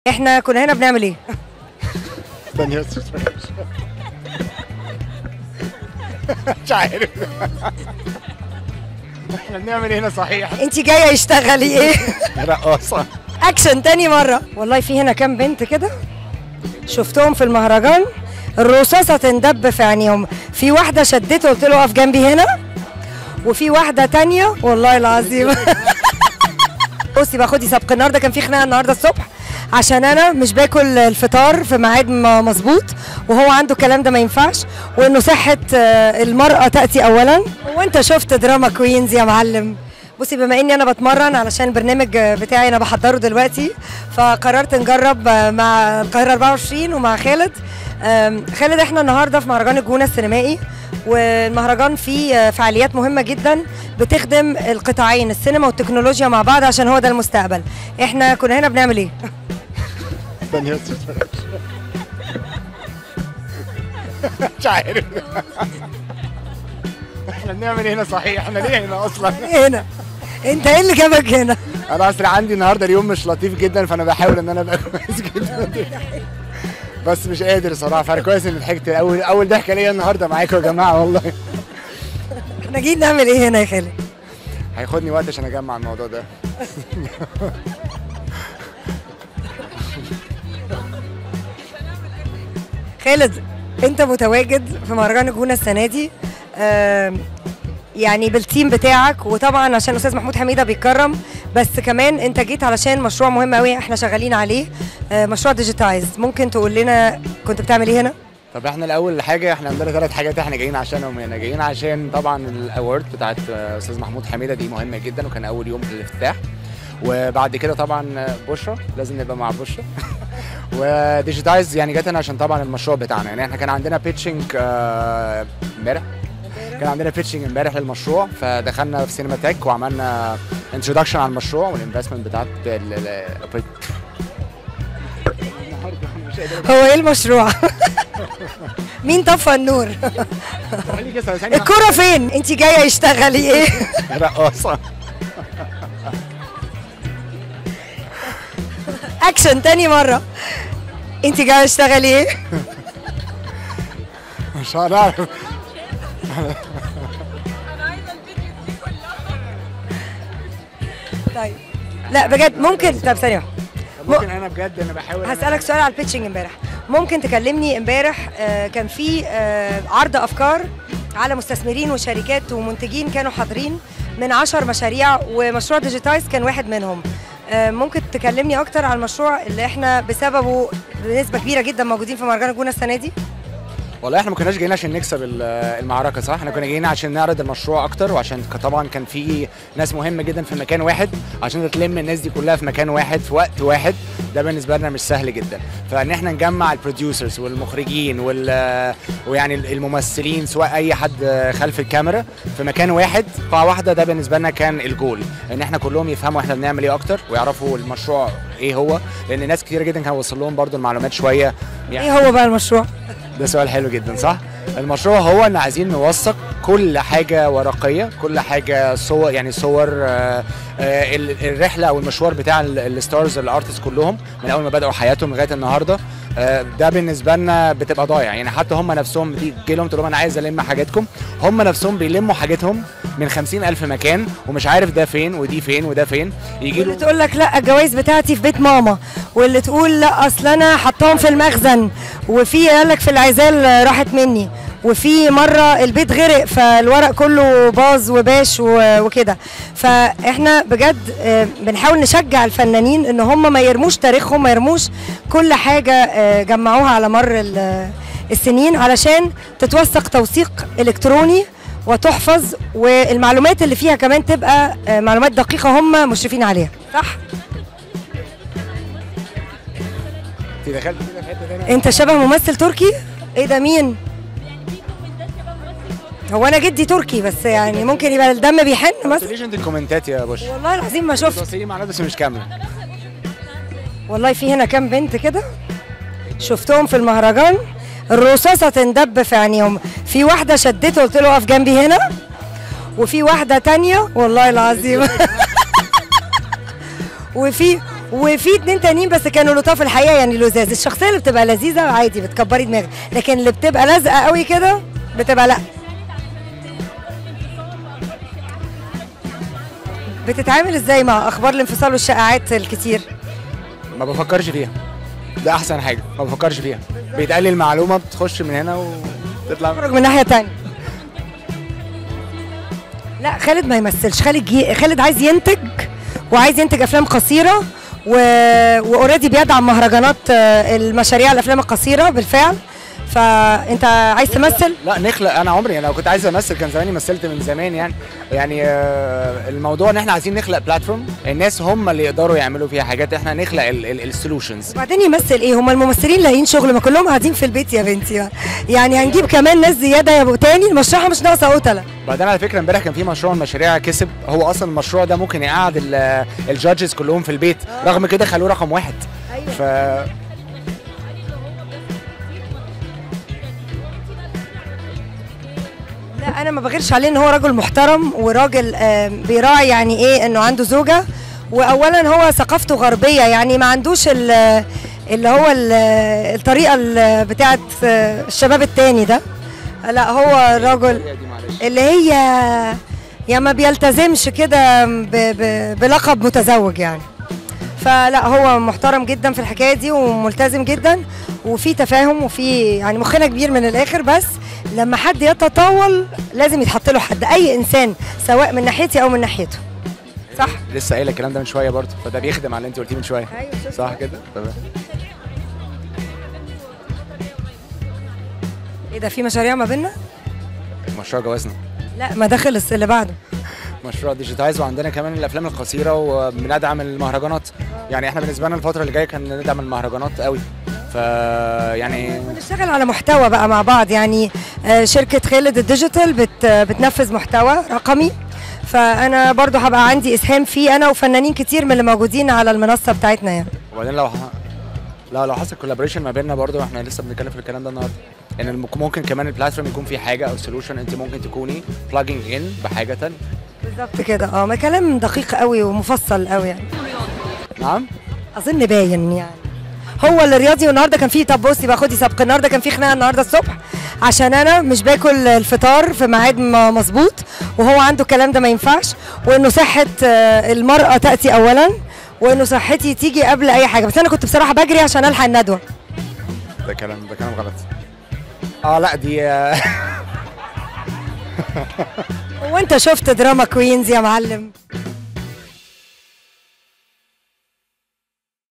احنا كنا هنا بنعمل ايه؟ استني بس مش عارف احنا بنعمل هنا صحيح انت جايه اشتغلي ايه؟ رقاصة اكشن تاني مره والله في هنا كام بنت كده شفتهم في المهرجان الرصاصه تندب في عينيهم في واحده شدته قلت له اقف جنبي هنا وفي واحده تانية والله العظيم بصي بقى خدي سبق النهارده كان في خناقه النهارده الصبح عشان انا مش باكل الفطار في ميعاد م- مظبوط وهو عنده الكلام ده ما ينفعش وانه صحه آه، المراه تاتي اولا وانت شفت دراما كوينز يا معلم بصي بما اني انا بتمرن علشان البرنامج آه، بتاعي انا بحضره دلوقتي فقررت نجرب آه، مع القاهره 24 ومع خالد آم، خالد احنا النهارده في مهرجان الجونه السينمائي والمهرجان فيه آه، فعاليات مهمه جدا بتخدم القطاعين السينما والتكنولوجيا مع بعض عشان هو ده المستقبل احنا كنا هنا بنعمل ايه استني بس مش عارف احنا بنعمل هنا صحيح احنا ليه هنا اصلا هنا انت ايه اللي جابك هنا انا اصل عندي النهارده اليوم مش لطيف جدا فانا بحاول ان انا ابقى كويس جدا بس مش قادر صراحه فانا كويس اني ضحكت اول اول ضحكه ليا النهارده معاكم يا جماعه والله احنا جايين نعمل ايه هنا يا خالد هياخدني وقت عشان اجمع الموضوع ده خالد انت متواجد في مهرجان الجونه السنه دي آم، يعني بالتيم بتاعك وطبعا عشان الاستاذ محمود حميده بيتكرم بس كمان انت جيت علشان مشروع مهم قوي احنا شغالين عليه آه، مشروع ديجيتايز ممكن تقول لنا كنت بتعمل ايه هنا طب احنا الاول حاجه احنا عندنا ثلاث حاجات احنا جايين عشانهم هنا جايين عشان طبعا الاورد بتاعت آه، استاذ محمود حميده دي مهمه جدا وكان اول يوم في الافتتاح وبعد كده طبعا آه، بشرى لازم نبقى مع بشرى وديجيتايز يعني جت هنا عشان طبعا المشروع بتاعنا يعني احنا كان عندنا بيتشنج امبارح كان عندنا بيتشنج امبارح للمشروع فدخلنا في سينما تك وعملنا انتروداكشن على المشروع والانفستمنت بتاعت ال- ال- هو ايه المشروع مين طفى النور خليك كده ثانية الكرة فين انت جايه اشتغلي ايه رقاصه اكشن تاني مره انت جايه اشتغلي ايه مش هنعرف طيب لا بجد ممكن طب ثانيه واحدة. ممكن انا بجد انا بحاول هسألك سؤال على البيتشنج امبارح ممكن تكلمني امبارح آه، كان في آه، عرض افكار على مستثمرين وشركات ومنتجين كانوا حاضرين من عشر مشاريع ومشروع ديجيتايز كان واحد منهم آه، ممكن تكلمني اكتر على المشروع اللي احنا بسببه بنسبه كبيره جدا موجودين في مهرجان الجونه السنه دي والله احنا ما كناش جايين عشان نكسب ال- المعركه صح احنا كنا جايين عشان نعرض المشروع اكتر وعشان ك- طبعا كان في ناس مهمه جدا في مكان واحد عشان تلم الناس دي كلها في مكان واحد في وقت واحد ده بالنسبه لنا مش سهل جدا فان احنا نجمع البروديوسرز والمخرجين وال ويعني الممثلين سواء اي حد خلف الكاميرا في مكان واحد قاعه واحده ده بالنسبه لنا كان الجول ان احنا كلهم يفهموا احنا بنعمل ايه اكتر ويعرفوا المشروع ايه هو لان ناس كتير جدا كان وصل لهم برضو المعلومات شويه يعني ايه هو بقى المشروع ده سؤال حلو جدا صح؟ المشروع هو ان عايزين نوثق كل حاجه ورقيه كل حاجه صور يعني صور آه، آه، ال- الرحله او المشوار بتاع ال- الستارز الارتست كلهم من اول ما بداوا حياتهم لغايه النهارده آه، ده بالنسبه لنا بتبقى ضايع يعني حتى هم نفسهم تيجي لهم تقول لهم انا عايز الم حاجاتكم هم نفسهم بيلموا حاجتهم من خمسين ألف مكان ومش عارف ده فين ودي فين وده فين يجي واللي له تقول لك لا الجوايز بتاعتي في بيت ماما واللي تقول لا اصل انا حطاهم في المخزن وفي قال لك في العزال راحت مني وفي مره البيت غرق فالورق كله باظ وباش و- وكده فاحنا بجد آه، بنحاول نشجع الفنانين ان هم ما يرموش تاريخهم ما يرموش كل حاجه آه، جمعوها على مر ال- السنين علشان تتوثق توثيق الكتروني وتحفظ والمعلومات اللي فيها كمان تبقى آه، معلومات دقيقه هم مشرفين عليها صح انت دخلت كده في حته ثانيه انت شبه ممثل تركي ايه ده مين هو انا جدي تركي بس يعني ممكن يبقى الدم بيحن مثلا ليش انت الكومنتات يا بوش والله العظيم ما شفت توصلي معنا بس مش كامله والله في هنا كام بنت كده شفتهم في المهرجان الرصاصه تندب في عينيهم في واحده شدته قلت له اقف جنبي هنا وفي واحده تانية والله العظيم وفي وفي اتنين تانيين بس كانوا لطاف الحقيقه يعني لزاز الشخصيه اللي بتبقى لذيذه عادي بتكبري دماغك لكن اللي بتبقى لازقه قوي كده بتبقى لا بتتعامل ازاي مع اخبار الانفصال والشائعات الكتير ما بفكرش فيها ده احسن حاجه ما بفكرش فيها بيتقال لي المعلومه بتخش من هنا وتطلع تخرج من ناحيه تانية لا خالد ما يمثلش خالد جي... خالد عايز ينتج وعايز ينتج افلام قصيره و... واوريدي بيدعم مهرجانات آه، المشاريع الافلام القصيره بالفعل فانت عايز تمثل لا نخلق انا عمري انا لو كنت عايز امثل كان زماني مثلت من زمان يعني يعني آه، الموضوع ان احنا عايزين نخلق بلاتفورم الناس هم اللي يقدروا يعملوا فيها حاجات احنا نخلق السولوشنز وبعدين يمثل ايه هم الممثلين لاقيين شغل ما كلهم قاعدين في البيت يا بنتي يعني هنجيب كمان ناس زياده يا تاني المشروع مش ناقصه قتله بعدين على فكره امبارح كان في مشروع من المشاريع كسب هو اصلا المشروع ده ممكن يقعد الجادجز كلهم في البيت رغم كده خلوه رقم واحد ف لا انا ما بغيرش عليه ان هو راجل محترم وراجل آم، بيراعي يعني ايه انه عنده زوجه واولا هو ثقافته غربيه يعني ما عندوش ال- اللي هو ال- الطريقه ال- بتاعت آه، الشباب التاني ده لا هو راجل اللي هي يا ما بيلتزمش كده ب- ب- بلقب متزوج يعني فلا هو محترم جدا في الحكايه دي وملتزم جدا وفي تفاهم وفي يعني مخنا كبير من الاخر بس لما حد يتطاول لازم يتحط له حد اي انسان سواء من ناحيتي او من ناحيته صح لسه قايل الكلام ده من شويه برضه فده بيخدم على اللي انت قلتيه من شويه ايوه شفت صح كده تمام ايه ده في مشاريع ما بيننا مشروع جوازنا لا ما ده خلص اللي بعده مشروع ديجيتايز وعندنا كمان الافلام القصيره وبندعم المهرجانات يعني احنا بالنسبه لنا الفتره اللي جايه كان ندعم المهرجانات قوي ف يعني نشتغل على محتوى بقى مع بعض يعني آه، شركة خالد الديجيتال بت بتنفذ محتوى رقمي فأنا برضو هبقى عندي إسهام فيه أنا وفنانين كتير من اللي موجودين على المنصة بتاعتنا يعني وبعدين لو ح... لا لو حصل كولابوريشن ما بيننا برضو احنا لسه بنتكلم في الكلام ده النهارده ان الم- ممكن كمان البلاتفورم يكون فيه حاجه او سولوشن انت ممكن تكوني بلاجنج ان بحاجه تانية بالظبط كده اه ما كلام دقيق قوي ومفصل قوي يعني نعم أظن باين يعني هو اللي رياضي والنهارده كان فيه طب بصي بقى خدي سبق النهارده كان فيه خناقه النهارده الصبح عشان انا مش باكل الفطار في ميعاد م- مظبوط وهو عنده الكلام ده ما ينفعش وانه صحه آه، المراه تاتي اولا وانه صحتي تيجي قبل اي حاجه بس انا كنت بصراحه بجري عشان الحق الندوه ده كلام ده كلام غلط اه لا دي هو انت شفت دراما كوينز يا معلم